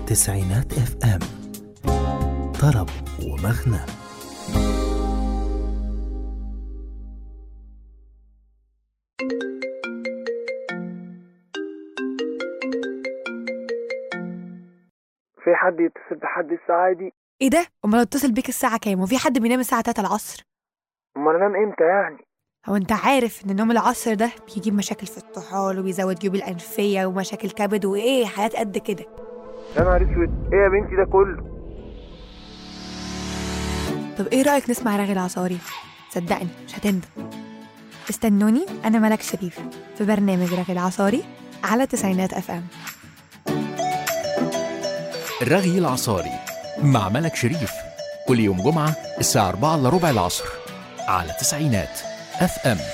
تسعينات اف ام طرب ومغنى في حد يتصل بحد الساعة دي ايه ده امال اتصل بيك الساعه كام وفي حد بينام الساعه 3 العصر امال انام امتى يعني هو انت عارف ان نوم العصر ده بيجيب مشاكل في الطحال وبيزود جيوب الانفيه ومشاكل كبد وايه حاجات قد كده يا نهار اسود ايه يا بنتي ده كله طب ايه رايك نسمع رغي العصاري صدقني مش هتندم استنوني انا ملك شريف في برنامج رغي العصاري على تسعينات اف ام الرغي العصاري مع ملك شريف كل يوم جمعة الساعة 4 إلا ربع العصر على تسعينات اف ام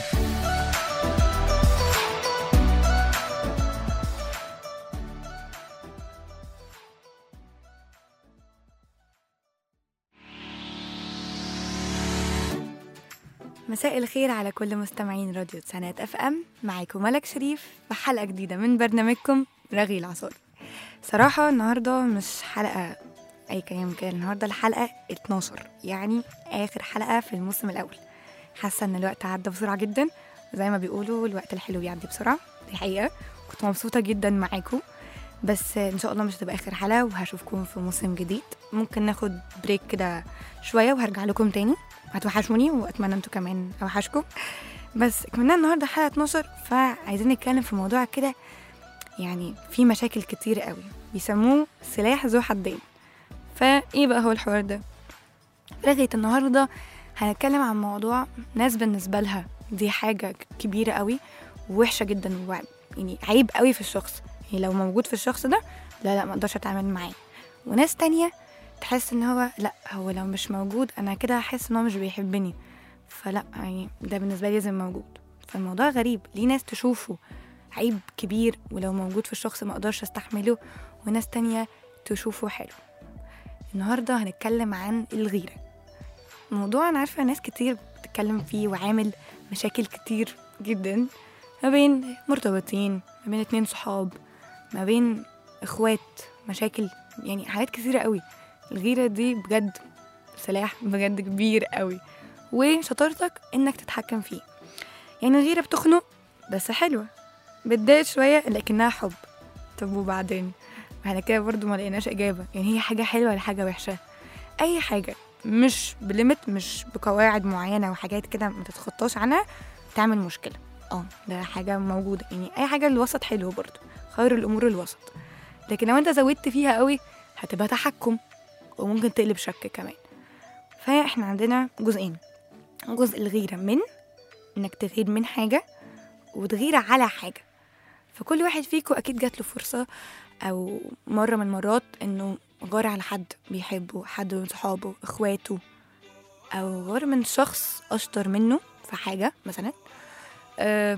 مساء الخير على كل مستمعين راديو تسعينات اف ام معاكم ملك شريف بحلقه جديده من برنامجكم رغي العصاري صراحه النهارده مش حلقه اي كلام كده النهارده الحلقه 12 يعني اخر حلقه في الموسم الاول حاسه ان الوقت عدى بسرعه جدا زي ما بيقولوا الوقت الحلو بيعدي بسرعه دي حقيقه كنت مبسوطه جدا معاكم بس ان شاء الله مش هتبقى اخر حلقه وهشوفكم في موسم جديد ممكن ناخد بريك كده شويه وهرجع لكم تاني هتوحشوني واتمنى انتوا كمان اوحشكم بس كمان النهارده حلقه 12 فعايزين نتكلم في موضوع كده يعني في مشاكل كتير قوي بيسموه سلاح ذو حدين فايه بقى هو الحوار ده رغية النهارده هنتكلم عن موضوع ناس بالنسبه لها دي حاجه كبيره قوي ووحشه جدا وع- يعني عيب قوي في الشخص يعني لو موجود في الشخص ده لا لا ما اقدرش اتعامل معاه وناس تانية تحس ان هو لا هو لو مش موجود انا كده هحس ان هو مش بيحبني فلا يعني ده بالنسبه لي لازم موجود فالموضوع غريب ليه ناس تشوفه عيب كبير ولو موجود في الشخص ما اقدرش استحمله وناس تانية تشوفه حلو النهارده هنتكلم عن الغيره موضوع انا عارفه ناس كتير بتتكلم فيه وعامل مشاكل كتير جدا ما بين مرتبطين ما بين اتنين صحاب ما بين اخوات مشاكل يعني حاجات كتيرة قوي الغيرة دي بجد سلاح بجد كبير قوي وشطارتك انك تتحكم فيه يعني الغيرة بتخنق بس حلوة بتضايق شوية لكنها حب طب وبعدين احنا كده برضو ما لقيناش اجابة يعني هي حاجة حلوة ولا حاجة وحشة اي حاجة مش بليمت مش بقواعد معينة وحاجات كده ما تتخطاش عنها تعمل مشكلة اه ده حاجة موجودة يعني اي حاجة الوسط حلو برضو خير الامور الوسط لكن لو انت زودت فيها قوي هتبقى تحكم وممكن تقلب شك كمان فاحنا عندنا جزئين جزء الغيرة من انك تغير من حاجة وتغير على حاجة فكل واحد فيكم اكيد جات له فرصة او مرة من المرات انه غار على حد بيحبه حد من صحابه اخواته او غار من شخص اشطر منه في حاجة مثلا أه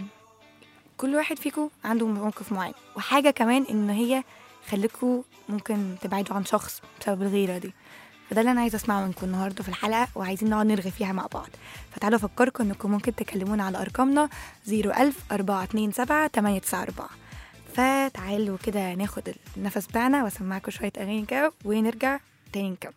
كل واحد فيكم عنده موقف معين وحاجة كمان ان هي خليكوا ممكن تبعدوا عن شخص بسبب الغيرة دي فده اللي انا عايزه اسمعه منكم النهارده في الحلقه وعايزين نقعد نرغي فيها مع بعض فتعالوا افكركم انكم ممكن تكلمونا على ارقامنا 01000 427 894 فتعالوا كده ناخد النفس بتاعنا واسمعكم شويه اغاني كده ونرجع تاني نكمل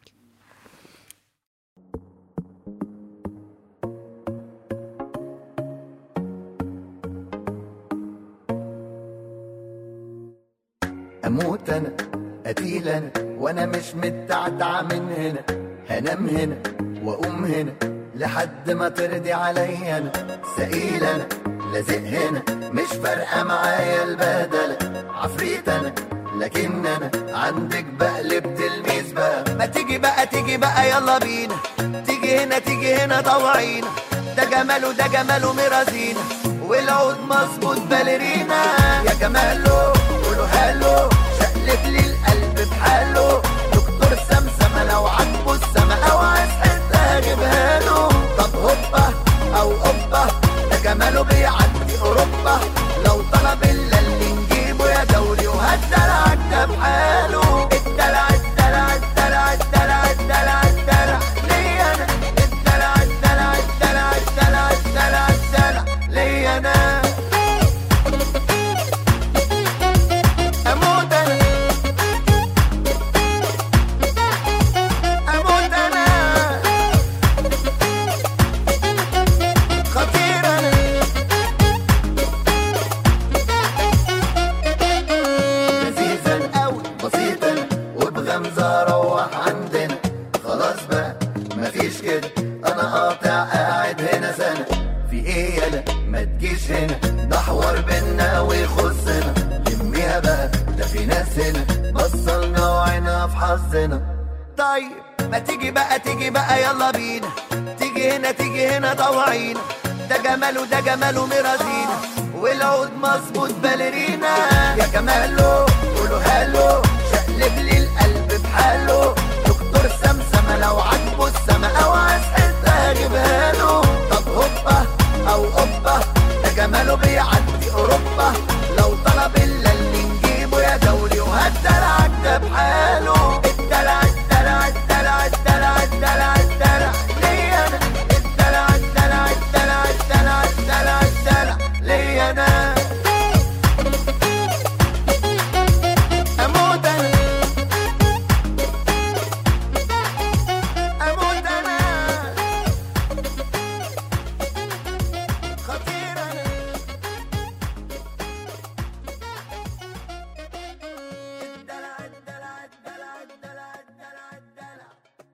اموت انا قتيل انا وانا مش متعتع من هنا هنام هنا واقوم هنا لحد ما ترضي عليا انا سئيل انا لازق هنا مش فارقه معايا البهدله عفريت انا لكن انا عندك بقلب تلميذ بقى ما تيجي بقى تيجي بقى يلا بينا تيجي هنا تيجي هنا طوعينا ده جماله ده جماله مرازينا والعود مظبوط باليرينا يا جماله قولوا هالو شقلب لي القلب بحاله دكتور سمسمة لو عاجبه السما لو عايز حتة هجيبها له طب هوبا او اوبا ده جماله بيعدي اوروبا لو طلب الا اللي نجيبه يا دولي وهالدلع ده بحاله الدلع الدلع الدلع الدلع الدلع الدلع ليا انا الدلع الدلع الدلع الدلع الدلع الدلع ليا انا اموت فيها بقى ده في ناس هنا بصلنا وعينا في حظنا طيب ما تيجي بقى تيجي بقى يلا بينا تيجي هنا تيجي هنا طوعينا ده جماله ده جماله مرازينا والعود مظبوط باليرينا يا جماله قولوا هالو شقلب لي القلب بحاله دكتور سمسمة لو عجبه السما او عايز حتة هجيبها له طب هوبا او اوبا ده جماله بيعدي اوروبا لو طلب الا اللي نجيبه يا دولي وهالدلع ده بحاله الدلع الدلع الدلع الدلع الدلع الدلع ليا انا الدلع الدلع الدلع الدلع الدلع الدلع ليا انا اموت انا اموت انا خطير انا الدلع الدلع الدلع الدلع الدلع الدلع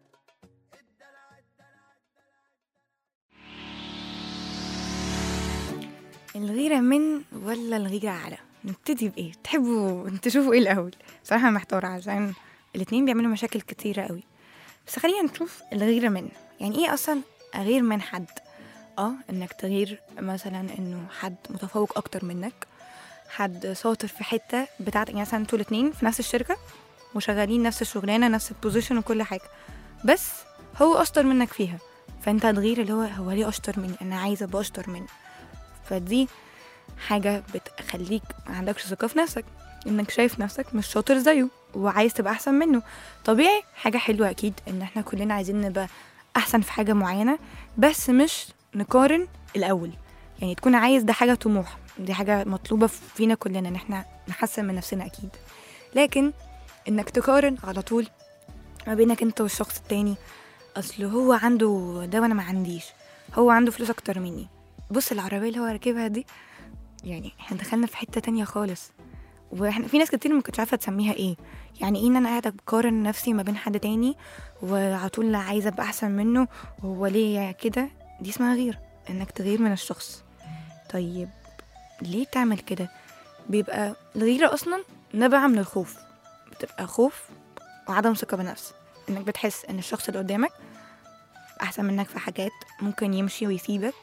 الغيرة من ولا الغيرة على نبتدي بإيه تحبوا تشوفوا إيه الأول بصراحة أنا محتارة عشان الاتنين بيعملوا مشاكل كتيرة قوي بس خلينا نشوف الغيرة من يعني إيه أصلا أغير من حد اه انك تغير مثلا انه حد متفوق اكتر منك حد شاطر في حته بتاعتك يعني مثلا انتوا الاتنين في نفس الشركه وشغالين نفس الشغلانه نفس البوزيشن وكل حاجه بس هو اشطر منك فيها فانت هتغير اللي هو هو ليه اشطر مني انا عايزه ابقى اشطر منه فدي حاجه بتخليك ما عندكش ثقه في نفسك انك شايف نفسك مش شاطر زيه وعايز تبقى احسن منه طبيعي حاجه حلوه اكيد ان احنا كلنا عايزين نبقى احسن في حاجه معينه بس مش نقارن الاول يعني تكون عايز ده حاجه طموح دي حاجه مطلوبه فينا كلنا ان احنا نحسن من نفسنا اكيد لكن انك تقارن على طول ما بينك انت والشخص التاني اصل هو عنده ده وانا ما عنديش هو عنده فلوس اكتر مني بص العربيه اللي هو راكبها دي يعني احنا دخلنا في حته تانية خالص واحنا في ناس كتير ما كنتش عارفه تسميها ايه يعني ايه ان انا قاعده بقارن نفسي ما بين حد تاني وعلى طول عايزه ابقى احسن منه وهو ليه كده دي اسمها غير انك تغير من الشخص طيب ليه تعمل كده بيبقى الغيرة أصلا نابعة من الخوف بتبقى خوف وعدم ثقة بالنفس إنك بتحس إن الشخص اللي قدامك أحسن منك في حاجات ممكن يمشي ويسيبك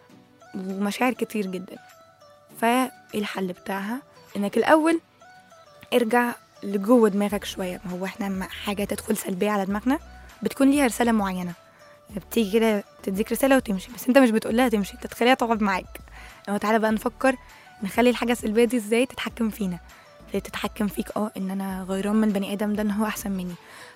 ومشاعر كتير جدا فإيه الحل بتاعها إنك الأول ارجع لجوه دماغك شوية ما هو إحنا لما حاجة تدخل سلبية على دماغنا بتكون ليها رسالة معينة بتيجي كده تديك رسالة وتمشي بس انت مش بتقولها تمشي انت تخليها تقعد معاك لو تعالى بقى نفكر نخلي الحاجة السلبية دي ازاي تتحكم فينا ازاي تتحكم فيك اه ان انا غيران من البني ادم ده ان هو احسن مني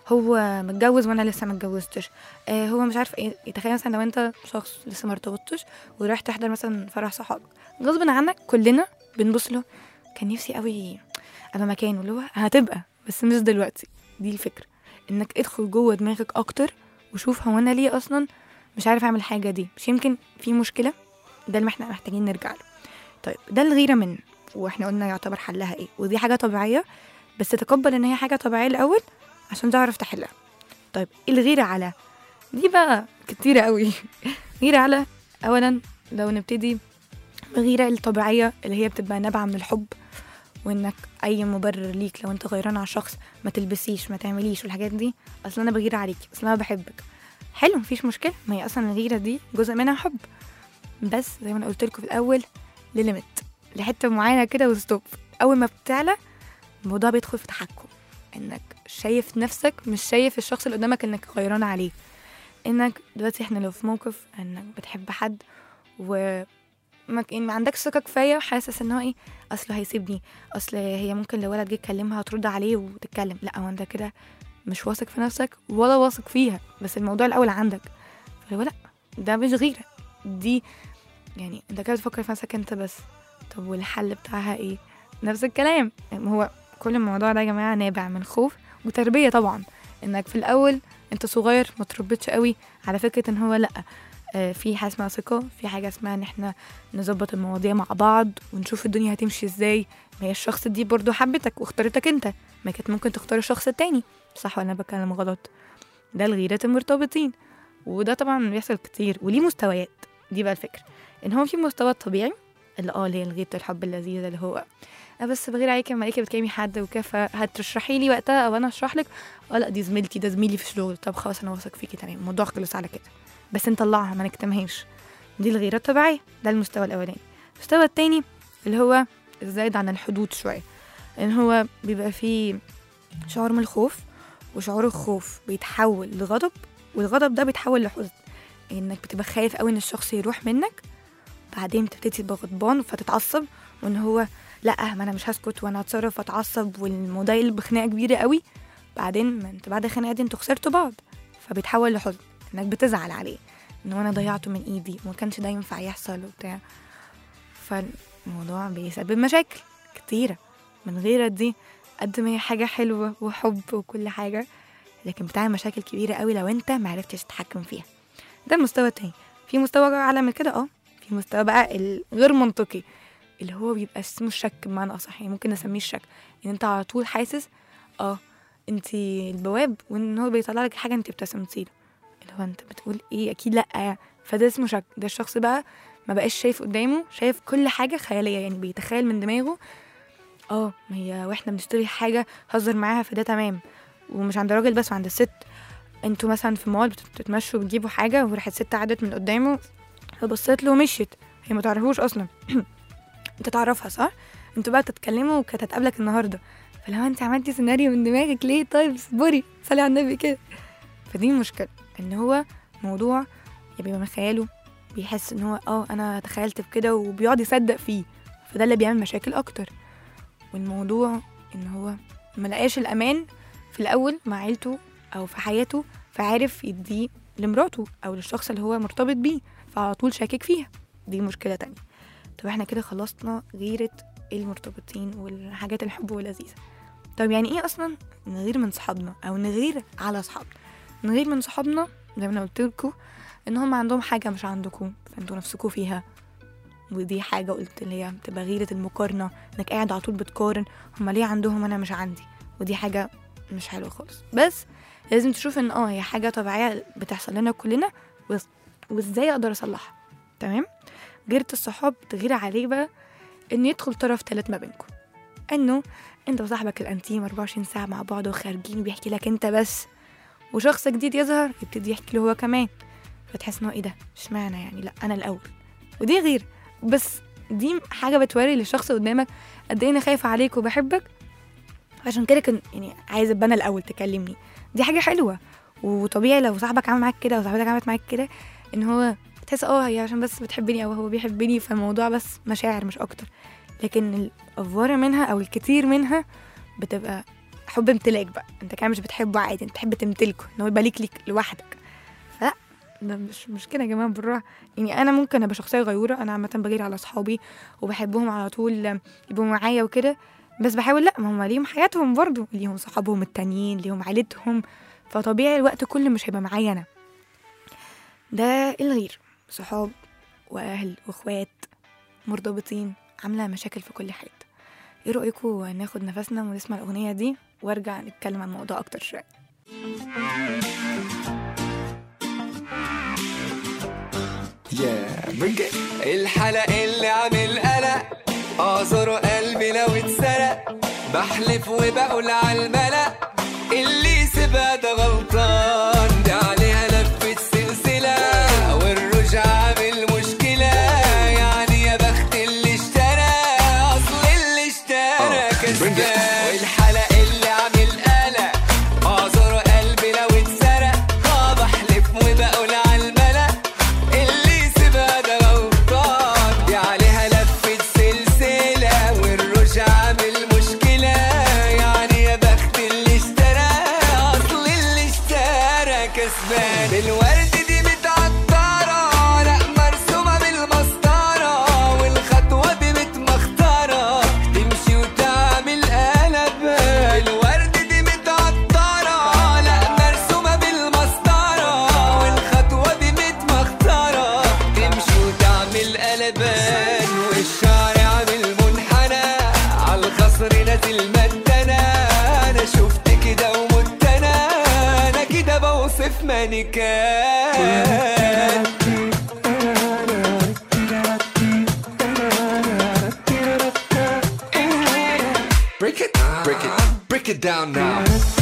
هو متجوز وانا لسه متجوزتش آه هو مش عارف ايه تخيل مثلا لو انت شخص لسه مرتبطتش ورايح تحضر مثلا فرح صحابك غصب عنك كلنا بنبص له كان نفسي قوي ابقى مكانه اللي هو هتبقى بس مش دلوقتي دي الفكرة انك ادخل جوه دماغك اكتر وشوف هو انا ليه اصلا مش عارف اعمل الحاجه دي مش يمكن في مشكله ده اللي احنا محتاجين نرجع له طيب ده الغيره من واحنا قلنا يعتبر حلها ايه ودي حاجه طبيعيه بس تقبل ان هي حاجه طبيعيه الاول عشان تعرف تحلها طيب الغيره على دي بقى كتيره قوي غيره على اولا لو نبتدي الغيره الطبيعيه اللي هي بتبقى نابعه من الحب وانك اي مبرر ليك لو انت غيران على شخص ما تلبسيش ما تعمليش والحاجات دي اصلا انا بغير عليك اصلا انا بحبك حلو مفيش مشكله ما هي اصلا الغيره دي جزء منها حب بس زي ما انا قلت لكم في الاول لليميت لحته معينه كده وستوب اول ما بتعلى الموضوع بيدخل في تحكم انك شايف نفسك مش شايف الشخص اللي قدامك انك غيران عليه انك دلوقتي احنا لو في موقف انك بتحب حد و ما ك- ما عندكش ثقه كفايه حاسس ان هو ايه اصل هيسيبني اصل هي ممكن لو ولد جه يكلمها هترد عليه وتتكلم لا هو انت كده مش واثق في نفسك ولا واثق فيها بس الموضوع الاول عندك فلو لا ده مش غيره دي يعني انت كده بتفكر في نفسك انت بس طب والحل بتاعها ايه نفس الكلام يعني هو كل الموضوع ده يا جماعه نابع من خوف وتربيه طبعا انك في الاول انت صغير ما تربيتش قوي على فكره ان هو لا آه، في حاجه اسمها ثقه في حاجه اسمها ان احنا نظبط المواضيع مع بعض ونشوف الدنيا هتمشي ازاي ما هي الشخص دي برضو حبتك واختارتك انت ما كانت ممكن تختار الشخص التاني صح ولا انا بتكلم غلط ده الغيرة المرتبطين وده طبعا بيحصل كتير وليه مستويات دي بقى الفكرة ان هو في مستوى طبيعي اللي اه اللي هي غيرة الحب اللذيذة اللي هو انا بس بغير عليكي لما الاقيكي بتكلمي حد وكده فهترشحي لي وقتها او انا اشرح لك اه لا دي زميلتي ده زميلي في الشغل طب خلاص انا واثق فيكي تمام الموضوع خلص على كده بس نطلعها ما نكتمهاش دي الغيره الطبيعيه ده المستوى الاولاني المستوى التاني اللي هو الزايد عن الحدود شويه لان هو بيبقى فيه شعور من الخوف وشعور الخوف بيتحول لغضب والغضب ده بيتحول لحزن انك بتبقى خايف قوي ان الشخص يروح منك بعدين بتبتدي تبقى غضبان فتتعصب وان هو لا ما انا مش هسكت وانا هتصرف واتعصب والموضوع يقلب بخناقه كبيره قوي بعدين ما انت بعد الخناقه دي انتوا خسرتوا بعض فبيتحول لحزن انك بتزعل عليه ان انا ضيعته من ايدي وما كانش ده ينفع يحصل وبتاع فالموضوع بيسبب مشاكل كتيره من غير دي قد ما هي حاجه حلوه وحب وكل حاجه لكن بتعمل مشاكل كبيره قوي لو انت معرفتش تتحكم فيها ده المستوى التاني في مستوى اعلى من كده اه في مستوى بقى الغير منطقي اللي هو بيبقى اسمه الشك بمعنى اصح يعني ممكن نسميه الشك ان انت على طول حاسس اه انت البواب وان هو بيطلع لك حاجه انت ابتسمتي له اللي هو انت بتقول ايه اكيد لا فده اسمه شك ده الشخص بقى ما بقاش شايف قدامه شايف كل حاجه خياليه يعني بيتخيل من دماغه اه ما هي واحنا بنشتري حاجه هزر معاها فده تمام ومش عند الراجل بس وعند الست انتوا مثلا في مول بتتمشوا بتجيبوا حاجه وراحت ست عدت من قدامه فبصيت له ومشيت هي ما تعرفوش اصلا انت تعرفها صح انتوا بقى تتكلموا وكانت هتقابلك النهارده فلو انت عملتي سيناريو من دماغك ليه طيب اصبري صلي على النبي كده فدي المشكله ان هو موضوع بيبقى من خياله بيحس ان هو اه انا تخيلت بكده وبيقعد يصدق فيه فده اللي بيعمل مشاكل اكتر والموضوع ان هو ملقاش الامان في الاول مع عيلته او في حياته فعارف يديه لمراته او للشخص اللي هو مرتبط بيه فعلى طول شاكك فيها دي مشكله تانية طب احنا كده خلصنا غيرة المرتبطين والحاجات الحب واللذيذة طب يعني ايه اصلا نغير من صحابنا او نغير على صحابنا نغير من صحابنا زي ما انا قلت لكم ان هم عندهم حاجة مش عندكم فانتوا نفسكوا فيها ودي حاجة قلت اللي هي بتبقى غيرة المقارنة انك قاعد على طول بتقارن هما ليه عندهم انا مش عندي ودي حاجة مش حلوة خالص بس لازم تشوف ان اه هي حاجة طبيعية بتحصل لنا كلنا وإز- وازاي اقدر اصلحها تمام غيرة الصحاب تغير عليه بقى ان يدخل طرف تالت ما بينكم انه انت وصاحبك الانتيم 24 ساعة مع بعض وخارجين وبيحكي لك انت بس وشخص جديد يظهر يبتدي يحكي له هو كمان فتحس ان هو ايه ده اشمعنى يعني لا انا الاول ودي غير بس دي حاجة بتوري للشخص قدامك قد ايه انا خايفة عليك وبحبك عشان كده كان يعني عايز ابقى انا الاول تكلمني دي حاجة حلوة وطبيعي لو صاحبك عمل معاك كده وصاحبتك عملت معاك كده ان هو تحس اه هي عشان بس بتحبني او هو بيحبني فالموضوع بس مشاعر مش اكتر لكن الافوره منها او الكتير منها بتبقى حب امتلاك بقى انت كده مش بتحبه عادي انت تحب تمتلكه ان هو يبقى ليك ليك لوحدك فلا ده مش مش كده يا جماعه بالراحه يعني انا ممكن ابقى شخصيه غيوره انا عامه بغير على اصحابي وبحبهم على طول يبقوا معايا وكده بس بحاول لا ما هم ليهم حياتهم برضو ليهم صحابهم التانيين ليهم عيلتهم فطبيعي الوقت كله مش هيبقى معايا انا ده الغير صحاب واهل واخوات مرتبطين عامله مشاكل في كل حته ايه رايكم ناخد نفسنا ونسمع الاغنيه دي وارجع نتكلم عن الموضوع اكتر شويه يا بنجي الحلق اللي عامل قلق اعذر قلبي لو اتسرق بحلف وبقول على الملأ اللي يسيبها ده غلطان دي عليها لفة سلسلة والرجع عامل مشكلة يعني يا بخت اللي اشترى اصل اللي اشترى كسبان والحلق اللي عامل قلق اعذر قلبي لو اتسرق اه بحلف وبقول على الملأ اللي يسيبها ده غلطان دي عليها لفة سلسلة والرجع عامل مشكلة يعني يا بخت اللي اشترى أصل اللي اشترى كسبان الورد دي متعطرة لا مرسومة بالمسطرة والخطوة دي متمخترة تمشي وتعمل قلب الورد دي متعطرة لا مرسومة بالمسطرة والخطوة دي متمخترة تمشي وتعمل قلبان والشعر عامل منحنى عالخصر نازل مدنا انا شفت كده ومت انا انا كده بوصف مانيكان break it, break it down now.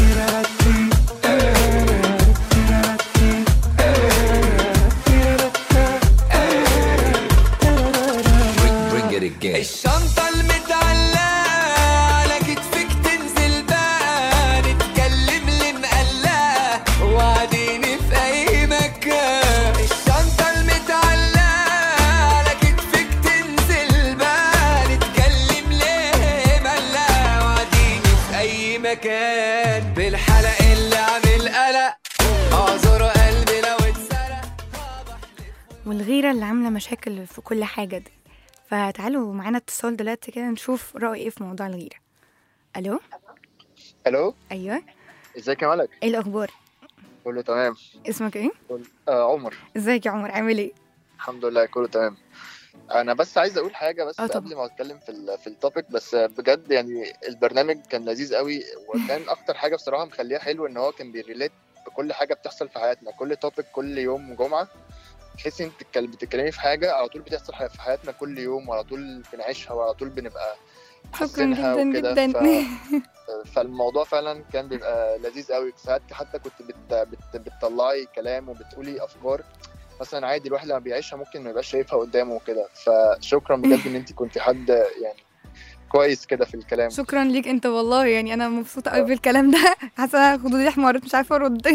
Bring, bring it again. الشنطة المتعلقة على كتفك تنزل بقى نتكلم اللي مقلقة وقاعدين في أي مكان الشنطة المتعلقة على كتفك تنزل بقى نتكلم ليه مقلقة وقاعدين في أي مكان بالحلق اللي عامل قلق أعذر قلبي لو اتسرق والغيرة اللي عاملة مشاكل في كل حاجة دي فتعالوا معانا اتصال دلوقتي كده نشوف رأي ايه في موضوع الغيرة ألو الو أيوه ازيك يا ملك ايه الأخبار كله تمام اسمك ايه كل- آه عمر ازيك يا عمر عامل ايه الحمد لله كله تمام انا بس عايز اقول حاجه بس آه طبعا. قبل ما اتكلم في ال في التوبيك بس بجد يعني البرنامج كان لذيذ قوي وكان اكتر حاجه بصراحه مخليه حلو ان هو كان بيريليت بكل حاجه بتحصل في حياتنا كل توبيك كل يوم جمعه تحسي انت بتتكل- بتتكلمي في حاجه على طول بتحصل في حياتنا كل يوم وعلى طول بنعيشها وعلى طول بنبقى شكرا حاسينها جدا وكده جدا ف... فالموضوع فعلا كان بيبقى لذيذ قوي ساعات حتى كنت بت... بت... بتطلعي كلام وبتقولي افكار مثلا عادي الواحد لما بيعيشها ممكن ما يبقاش شايفها قدامه وكده فشكرا بجد ان انت كنت حد يعني كويس كده في الكلام شكرا ليك انت والله يعني انا مبسوطه قوي بالكلام ده حاسه خدودي احمرت مش عارفه ارد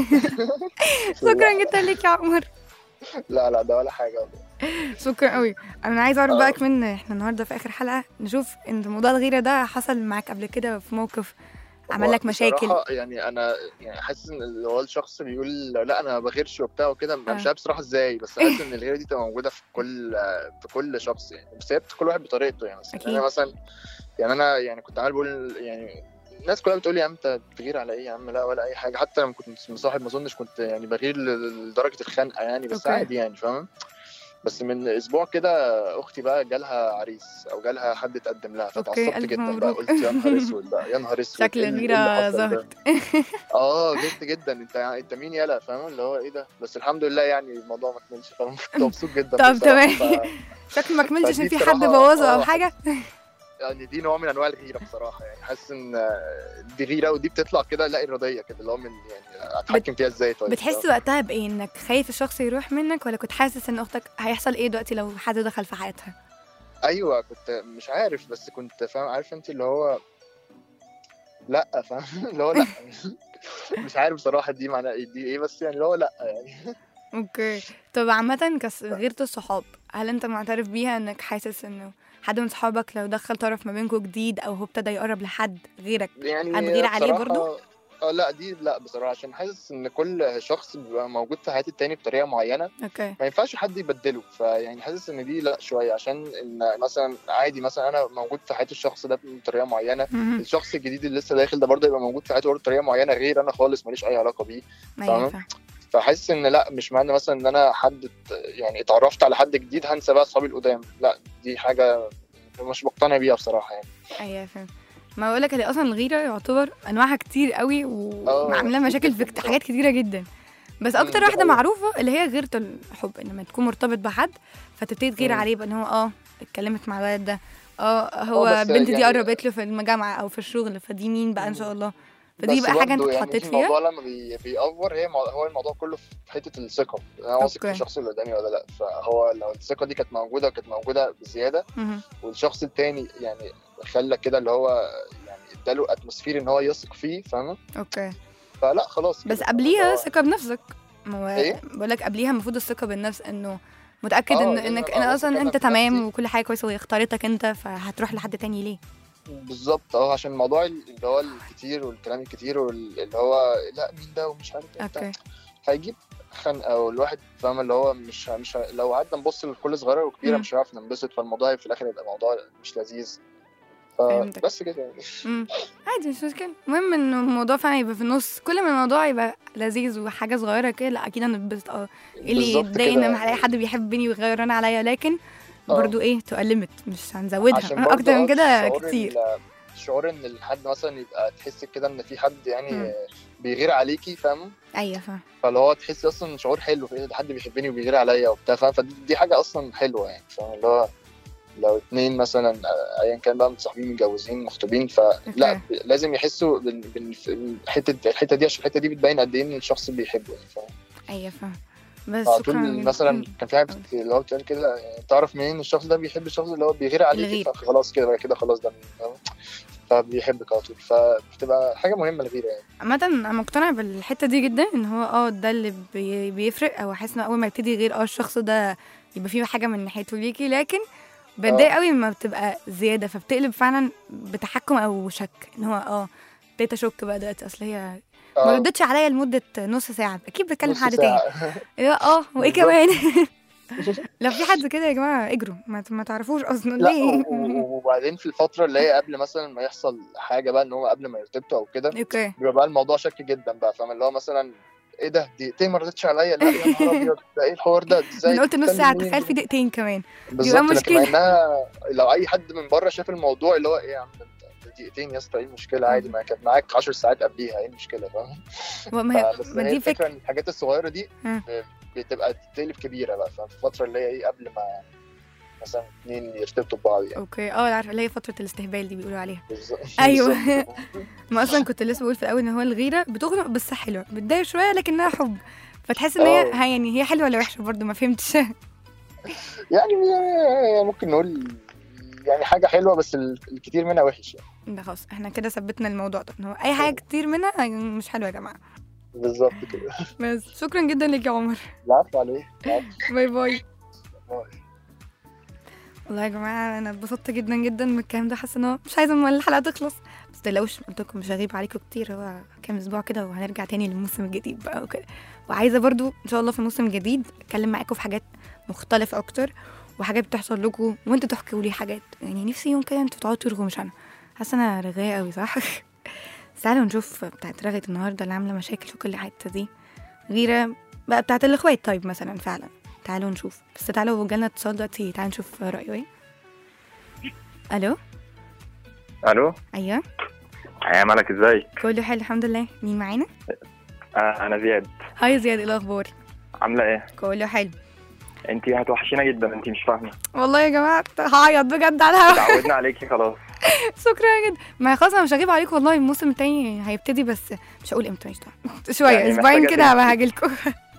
شكرا جدا ليك يا عمر لا لا ده ولا حاجه شكرا قوي انا عايزه اعرف آه. بقى كمان احنا النهارده في اخر حلقه نشوف ان موضوع الغيره ده حصل معاك قبل كده في موقف عمل لك مشاكل بصراحة يعني انا يعني حاسس ان اللي هو الشخص اللي بيقول لا انا ما بغيرش وبتاع وكده انا مش آه. عارف بصراحه ازاي بس حاسس ان الغيره دي تبقى موجوده في كل في كل شخص يعني بس هي كل واحد بطريقته يعني مثلا أكيد. انا مثلا يعني انا يعني كنت عمال بقول يعني الناس كلها بتقول لي يا عم انت بتغير على ايه يا عم لا ولا اي حاجه حتى لما كنت مصاحب ما اظنش كنت يعني بغير ل- لدرجه الخنقه يعني بس أوكي. عادي يعني فاهم بس من اسبوع كده اختي بقى جالها عريس او جالها حد اتقدم لها أوكي، فتعصبت ألف جدا بقى مبروك. قلت يا نهار اسود بقى يا نهار اسود شكل إيه اللي- إيه الغيرة اللي حصل ده؟ ظهرت. اه جد جدا انت انت مين يلا فاهم اللي هو ايه ده بس الحمد لله يعني الموضوع ما كملش فاهم كنت مبسوط جدا طب بصراحة. تمام. ف- شكل ما كملتش عشان فدي في حد بصراحة- بوظه او آه. حاجه يعني دي نوع من انواع الغيره بصراحه يعني حاسس ان آه، دي غيره ودي بتطلع كده لا اراديه كده اللي هو من يعني اتحكم فيها ازاي طيب بتحس وقتها بايه انك خايف الشخص يروح منك ولا كنت حاسس ان اختك هيحصل ايه دلوقتي لو حد دخل في حياتها ايوه كنت مش عارف بس كنت فاهم عارف انت اللي هو لا فاهم اللي هو لا مش عارف بصراحه دي معناها إيه- دي ايه بس يعني اللي هو لا يعني اوكي طب عامة كغيرة الصحاب هل انت معترف بيها انك حاسس انه حد من صحابك لو دخل طرف ما بينكم جديد او هو ابتدى يقرب لحد غيرك يعني هتغير عليه بصراحة- برضو؟ اه لا دي لا بصراحه عشان حاسس ان كل شخص بيبقى موجود في حياه التاني بطريقه معينه اوكي ما ينفعش حد يبدله فيعني حاسس ان دي لا شويه عشان ان مثلا عادي مثلا انا موجود في حياه الشخص ده بطريقه معينه مهم. الشخص الجديد اللي لسه داخل ده برضه يبقى موجود في حياته برضه بطريقه معينه غير انا خالص ماليش اي علاقه بيه أيوة فاهمة؟ فاهم. فحاسس ان لا مش معنى مثلا ان انا حد ات- يعني اتعرفت على حد جديد هنسى بقى اصحابي القدام لا دي حاجه مش مقتنع بيها بصراحه يعني ايوه فاهم ما بقول لك هي اصلا الغيره يعتبر انواعها كتير قوي وعامله مشاكل في كت- حاجات كتيره جدا بس مم، اكتر دي واحده حقيقة. معروفه اللي هي غيره الحب ان لما تكون مرتبط بحد فتبتدي تغير مم. عليه بان هو اه اتكلمت مع الولد ده اه هو آه، بس البنت دي يعني- قربت له في الجامعه او في الشغل فدي مين بقى ان شاء الله فدي بس بقى حاجه انت برضه اتحطيت يعني فيها الموضوع لما بي- بيأفور هي مو- هو الموضوع كله في حته الثقه انا واثق في أوكي. الشخص اللي قدامي ولا لا فهو لو الثقه دي كانت موجوده وكانت موجوده بزياده مهم. والشخص التاني يعني خلى كده اللي هو يعني اداله اتموسفير ان هو يثق فيه فاهمه اوكي فلا خلاص بس كده. قبليها هو- ثقه بنفسك ما هو إيه؟ بقول لك قبليها المفروض الثقه بالنفس انه متاكد آه، ان لازم انك أبقى انا واثق اصلا أنا انت في تمام نفسي. وكل حاجه كويسه وهي اختارتك انت فهتروح لحد تاني ليه بالظبط اه عشان الموضوع اللي هو الكتير والكلام الكتير واللي هو لا مين ده ومش عارف ايه بتاع. اوكي هيجيب خنقه والواحد فاهم اللي هو مش مش لو قعدنا نبص لكل صغيره وكبيره مم. مش هنعرف ننبسط فالموضوع في الاخر يبقى موضوع مش لذيذ فهمتك. بس كده يعني امم عادي مش مشكله المهم انه الموضوع فعلا يبقى في النص كل ما الموضوع يبقى لذيذ وحاجه صغيره كده لا اكيد هنتبسط اه اللي بالظبط يضايقني كده. لما الاقي حد بيحبني ويغير انا عليا لكن آه. برضو ايه تقلمت مش هنزودها عشان برضه اكتر من آه كده شعور كتير ال- شعور ان الحد مثلا يبقى تحس كده ان في حد مم. يعني بيغير عليكي فاهم ايوه فاهم فاللي هو تحس اصلا شعور حلو في إيه ده حد بيحبني وبيغير عليا وبتاع فاهم فدي دي حاجه اصلا حلوه يعني فاهم اللي هو لو اتنين مثلا آه، ايا كان بقى متصاحبين متجوزين مخطوبين فلا أوكي. ب- لازم يحسوا بال- بال- الحته الحته دي عشان الحته دي بتبين قد ايه ان الشخص بيحبه يعني فاهم ايوه فاهم بس على شكرا طول مثلا كان في حاجه بت- اللي هو بتقول كده يعني تعرف منين الشخص ده بيحب الشخص اللي هو بيغير عليك الغيرة. فخلاص كده بقى كده خلاص ده فاهم؟ فبيحبك على طول فبتبقى حاجه مهمه الغيره يعني عامة انا مقتنعة بالحتة دي جدا ان هو اه ده اللي بي- بيفرق او احس ان اول ما يبتدي غير اه الشخص ده يبقى فيه حاجة من ناحيته ليكي لكن بتضايق آه. قوي لما بتبقى زيادة فبتقلب فعلا بتحكم او شك ان هو اه ابتديت اشك بقى دلوقتي اصل هي ما آه، ردتش عليا لمدة نص ساعة اكيد بتكلم نص حد تاني ساعة. اللي هو اه وايه بالظبط. كمان لو في حد كده يا جماعة اجروا ما, ما تعرفوش اصلا لا ليه و- و- وبعدين في الفتره اللي هي قبل مثلا ما يحصل حاجه بقى ان هو قبل ما يرتبطوا او كده اوكي بيبقى بقى الموضوع شك جدا بقى فاهم اللي هو مثلا ايه ده دقيقتين ما ردتش عليا لا يا نهار ابيض ده ايه الحوار ده ازاي انا قلت نص بتتكلم ساعة مين؟ تخيل في دقيقتين كمان بالظبط لكن مشكلة. مع انها لو اي حد من بره شاف الموضوع اللي هو ايه يا عم ده انت ده دقيقتين يا اسطى ايه المشكله عادي ما كانت معاك 10 ساعات قبليها ايه المشكله فاهم ما هي فبس ما هي دي الفكره فكرة ان الحاجات الصغيره دي مم. ب- بتبقى تقلب كبيره بقى فاهم في الفتره اللي هي ايه قبل ما مثلا اتنين يرتبطوا ببعض يعني اوكي اه عارفه اللي هي فتره الاستهبال دي بيقولوا عليها بالظبط أيوة. بالظبط. ما اصلا كنت لسه بقول في الاول ان هو الغيره بتخنق بس حلوه بتضايق شويه لكنها حب فتحس ان هي آه. ها يعني هي حلوه ولا وحشه برضو ما فهمتش يعني ممكن نقول يعني حاجه حلوه بس ال- الكتير منها وحش يعني ده خلاص احنا كده ثبتنا الموضوع ده ان هو اي حاجه كتير منها مش حلوه يا جماعه بالظبط كده بس شكرا جدا لك يا عمر العفو عليه العفو. باي باي باي. والله يا جماعه انا اتبسطت جدا جدا من الكلام ده حاسه ان هو مش عايزه أما الحلقه تخلص بس تقلقوش قلت لكم مش هغيب عليكم كتير هو كام اسبوع كده وهنرجع تاني للموسم الجديد بقى وكده وعايزه برضو ان شاء الله في الموسم الجديد اتكلم معاكم في حاجات مختلفه اكتر وحاجات بتحصل لكم وانتوا تحكوا لي حاجات يعني نفسي يوم كده انتوا تقعدوا ترغوا مش انا حاسه انا رغايه قوي صح بس تعالوا نشوف بتاعت رغة النهارده اللي عامله مشاكل في كل حته دي غيره بقى بتاعت الاخوات طيب مثلا فعلا تعالوا نشوف بس تعالوا جالنا اتصال دلوقتي تعالوا نشوف رايه ايه الو الو ايوه يا ملك ازيك كله حلو الحمد لله مين معانا آه انا زياد هاي زياد ايه الاخبار عامله ايه كله حلو انت هتوحشينا جدا انت مش فاهمه والله يا جماعه هعيط بجد على الهوا تعودنا عليكي خلاص شكرا جدا ما خلاص انا مش هغيب عليكم والله الموسم التاني هيبتدي بس مش هقول امتى مش دعوة. شويه يعني اسبوعين محتاجة كده تنسي. هبقى هاجيلكم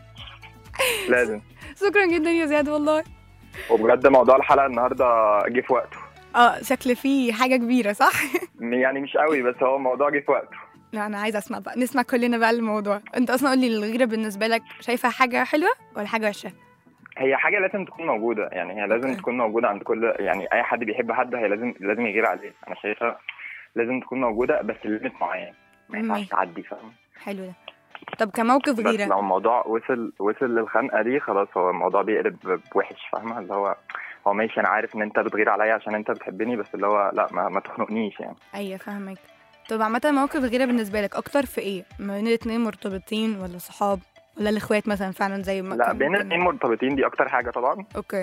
لازم شكرا جدا يا زياد والله وبجد موضوع الحلقه النهارده جه في وقته اه شكل فيه حاجه كبيره صح يعني مش قوي بس هو الموضوع جه في وقته لا انا عايزه اسمع بقى نسمع كلنا بقى الموضوع انت اصلا قولي الغيره بالنسبه لك شايفها حاجه حلوه ولا حاجه وحشه هي حاجه لازم تكون موجوده يعني هي لازم أوكي. تكون موجوده عند كل يعني اي حد بيحب حد هي لازم لازم يغير عليه انا شايفها لازم تكون موجوده بس ليميت معين ما ينفعش ماشي. تعدي فاهم حلو ده طب كموقف بس غيره لو الموضوع وصل وصل للخنقه دي خلاص هو الموضوع بيقلب بوحش فاهمه اللي هو هو ماشي انا عارف ان انت بتغير عليا عشان انت بتحبني بس اللي هو لا ما, ما تخنقنيش يعني ايوه فاهمك طب عامة موقف الغيرة بالنسبة لك أكتر في إيه؟ ما بين الاتنين مرتبطين ولا صحاب ولا الإخوات مثلا فعلا زي ما لا كان بين ممكن- الاثنين مرتبطين دي اكتر حاجه طبعا أوكي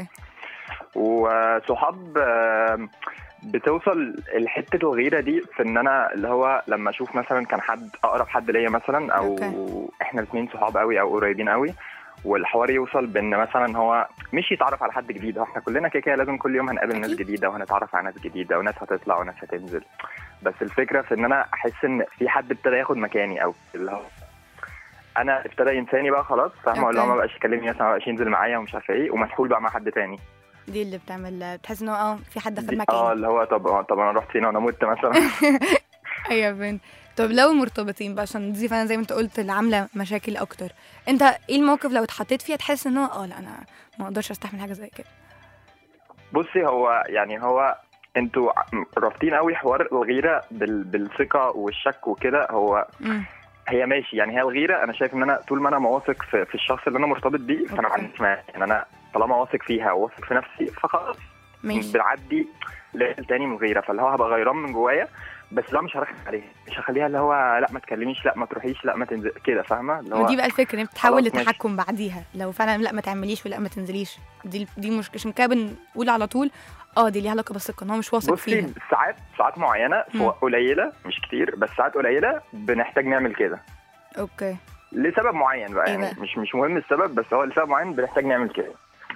وصحاب آم، بتوصل لحته الغيره دي في ان انا اللي هو لما اشوف مثلا كان حد اقرب حد ليا مثلا او أوكي. احنا الاثنين صحاب قوي او قريبين قوي والحوار يوصل بان مثلا هو مش يتعرف على حد جديد هو احنا كلنا كده كده لازم كل يوم هنقابل ناس أكيد. جديده وهنتعرف على ناس جديده وناس هتطلع وناس هتنزل بس الفكره في ان انا احس ان في حد ابتدى ياخد مكاني او اللي هو انا ابتدى ينساني بقى خلاص فاهمه اللي هو أوكي. ما بقاش يكلمني مثلا ما بقاش ينزل معايا ومش عارف ايه ومسحول بقى مع حد تاني دي اللي بتعمل بتحس إن هو اه في حد أخد دي- اه مكاني اللي هو طب طب انا رحت فين وانا مت مثلا أيوة فين طب لو مرتبطين بقى عشان دي فعلا زي ما أنت قلت اللي عاملة مشاكل أكتر أنت إيه الموقف لو اتحطيت فيها تحس إن هو اه لا أنا ما أقدرش أستحمل حاجة زي كده بصي هو يعني هو انتوا رابطين قوي حوار الغيره بال... بالثقه والشك وكده هو امم هي ماشي يعني هي الغيره انا شايف ان انا طول ما انا مواثق في, في الشخص اللي انا مرتبط بيه فانا ما أوكي. عنديش مانع يعني انا طالما واثق فيها وواثق في نفسي فخلاص ماشي بنعدي ليفل تاني من الغيره فاللي هو هبقى غيران من جوايا بس لا مش هرخم عليها مش هخليها اللي هو لا ما تكلميش لا ما تروحيش لا ما تنزل كده فاهمه اللي هو ودي بقى الفكرة إن بتحول خلاص ماشي. لتحكم بعديها لو فعلا لا ما تعمليش ولا ما تنزليش دي دي مش عشان كده بنقول على طول اه دي ليها علاقة بالثقة إن هو مش واثق بصي فيها ساعات ساعات معينه مم. قليله مش كتير بس ساعات قليله بنحتاج نعمل كده أوكي لسبب معين بقى إيه يعني بقى؟ مش مش مهم السبب بس هو لسبب معين بنحتاج نعمل كده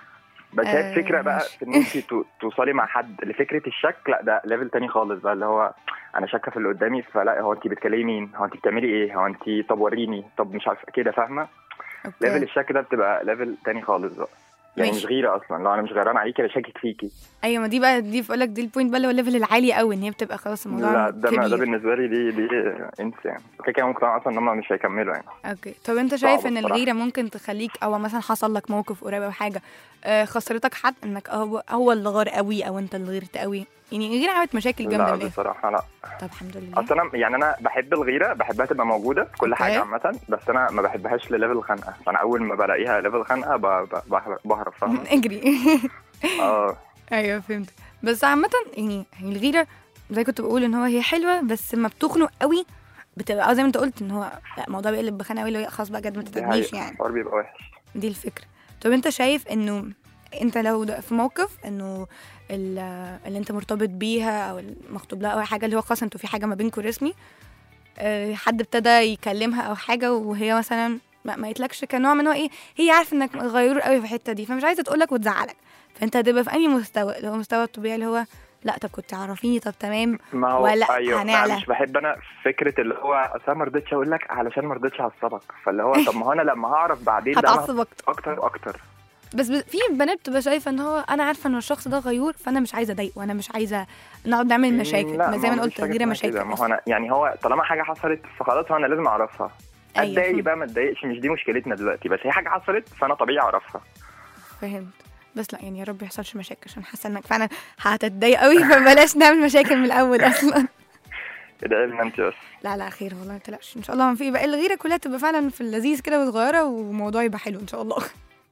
بس هي آه، الفكره بقى ماشي. في ان انت تو- توصلي مع حد لفكره الشك لا ده ليفل تاني خالص بقى اللي هو انا شاكه في اللي قدامي فلا هو انت بتكلمي مين هو انت بتعملي ايه هو انت طب وريني طب مش عارفه كده فاهمه ليفل اوكي الشك ده بتبقى ليفل تاني خالص بقى يعني ماشي. مش غيره اصلا لو انا مش غيران عليكي انا شاكك فيكي ايوه ما دي بقى دي بقول لك دي البوينت بقى اللي هو الليفل العالي قوي ان هي بتبقى خلاص الموضوع لا ده ما- ده كبير بالنسبه لي دي دي انسى يعني كده كده مقتنع اصلا ان هم مش هيكملوا يعني اوكي طب انت شايف صعبة ان بصراحة. الغيره ممكن تخليك او مثلا حصل لك موقف قريب او حاجه آه، خسرتك حد انك هو هو اللي غار قوي او انت اللي غيرت قوي يعني الغيره عملت مشاكل جامده لا من الاخر بصراحه لا طب الحمد لله اصل انا يعني انا بحب الغيره بحبها تبقى موجوده في كل أوكي. حاجه عامه بس انا ما بحبهاش لليفل خنقه فانا اول ما بلاقيها ليفل خنقه ب- ب- بهرب بهرب فاهمه اجري اه ايوه فهمت بس عامه يعني هي الغيره زي كنت بقول ان هو هي حلوه بس ما بتخنق قوي بتبقى اه زي ما انت قلت ان هو لا الموضوع بيقلب بخنقه قوي اللي هو خلاص بقى جد ما دي تتعبنيش حقيقة. يعني الحوار بيبقى وحش دي الفكرة طب انت شايف انه انت لو ده في موقف انه ال- اللي انت مرتبط بيها او المخطوب لها او حاجه اللي هو خلاص انتوا في حاجه ما بينكم رسمي اه، حد ابتدى يكلمها او حاجه وهي مثلا ما, ما قالتلكش كنوع من هو ايه هي عارفه انك غيور قوي في الحته دي فمش عايزه تقولك وتزعلك فانت هتبقى في اي مستوى اللي هو المستوى الطبيعي اللي هو لا طب كنت تعرفيني طب تمام ما هو ولا ايوه هنعلى. لا مش بحب انا فكره اللي هو اصل انا ما رضيتش اقول لك علشان ما رضيتش اعصبك فاللي هو طب ما هو انا لما هعرف بعدين ده انا هتعصب اكتر اكتر واكتر بس ب- في بنات بتبقى شايفه ان هو انا عارفه ان الشخص ده غيور فانا مش عايزه اضايقه وانا مش عايزه نقعد نعمل مشاكل لا ما زي ما انا هو قلت مفيش حاجة غيره اسمها كده. مشاكل ما هو أصلاً. انا يعني هو طالما حاجه حصلت فخلاص هو انا لازم اعرفها أيوة، اتضايق فهمت. بقى ما اتضايقش مش دي مشكلتنا دلوقتي بس هي حاجه حصلت فانا طبيعي اعرفها فهمت بس لا يعني يا رب يحصلش مشاكل عشان حاسه انك فعلا هتتضايق قوي فبلاش نعمل مشاكل من الاول اصلا ادعي لنا انت بس لا لا خير والله ما تقلقش ان شاء الله في بقى الغيره كلها تبقى فعلا في اللذيذ كده وصغيره والموضوع يبقى حلو ان شاء الله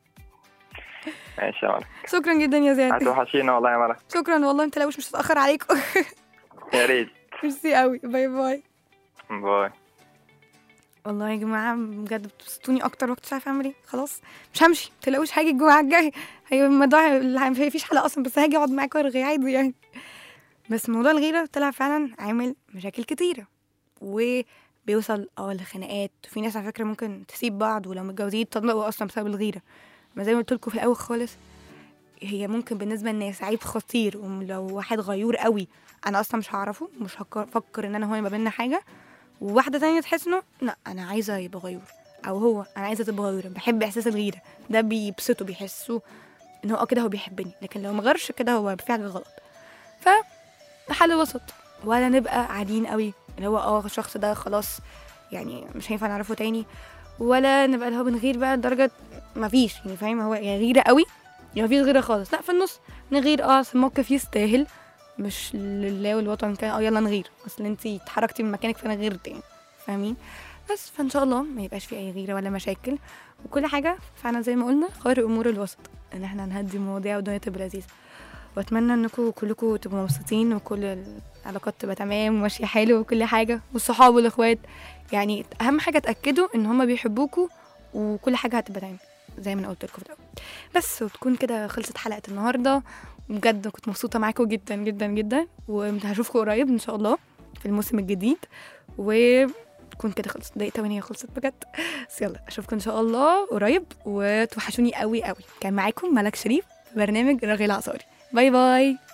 ماشي يا ملك شكرا جدا يا زياد هتوحشينا والله يا ملك شكرا والله انت لو مش هتاخر عليكم يا ريت ميرسي قوي باي باي باي والله يا جماعة بجد بتبسطوني أكتر وقت مش عارفة أعمل إيه خلاص مش همشي متقلقوش هاجي الجمعة الجاية هي الموضوع ما فيش حلقة أصلا بس هاجي أقعد معاكم وأرغي عادي يعني بس موضوع الغيرة طلع فعلا عامل مشاكل كتيرة وبيوصل اه لخناقات في ناس على فكرة ممكن تسيب بعض ولو متجوزين يتطلقوا أصلا بسبب الغيرة ما زي ما قلت لكم في الأول خالص هي ممكن بالنسبة للناس عيب خطير ولو واحد غيور قوي أنا أصلا مش هعرفه مش هفكر إن أنا هو ما بينا حاجة وواحدة تانية تحس انه لا انا عايزة يبقى غيور او هو انا عايزة تبقى غيورة بحب احساس الغيرة ده بيبسطه بيحسه ان هو اه كده هو بيحبني لكن لو مغيرش كده هو في حاجة غلط ف حل وسط ولا نبقى قاعدين قوي اللي هو اه الشخص ده خلاص يعني مش هينفع نعرفه تاني ولا نبقى اللي هو بنغير بقى لدرجة مفيش يعني فاهم هو يا غيرة قوي يا مفيش غيرة خالص لا في النص نغير اه أصل الموقف يستاهل مش لله والوطن كان اه يلا نغير اصل انتي اتحركتي من مكانك فانا غيرت يعني فاهمين بس فان شاء الله ما يبقاش في اي غيره ولا مشاكل وكل حاجه فعلا زي ما قلنا خير امور الوسط ان احنا نهدي المواضيع والدنيا تبقى لذيذه واتمنى انكم كلكم تبقوا مبسوطين وكل العلاقات تبقى تمام وماشيه حلو وكل حاجه والصحاب والاخوات يعني اهم حاجه اتاكدوا ان هما بيحبوكوا وكل حاجه هتبقى تمام زي ما انا قلت لكم في الاول بس وتكون كده خلصت حلقه النهارده بجد كنت مبسوطه معاكم جدا جدا جدا وهشوفكم قريب ان شاء الله في الموسم الجديد وتكون كده خلصت دقيقة تمانية خلصت بجد بس يلا اشوفكم ان شاء الله قريب وتوحشوني قوي قوي كان معاكم ملك شريف في برنامج رغي العصاري باي باي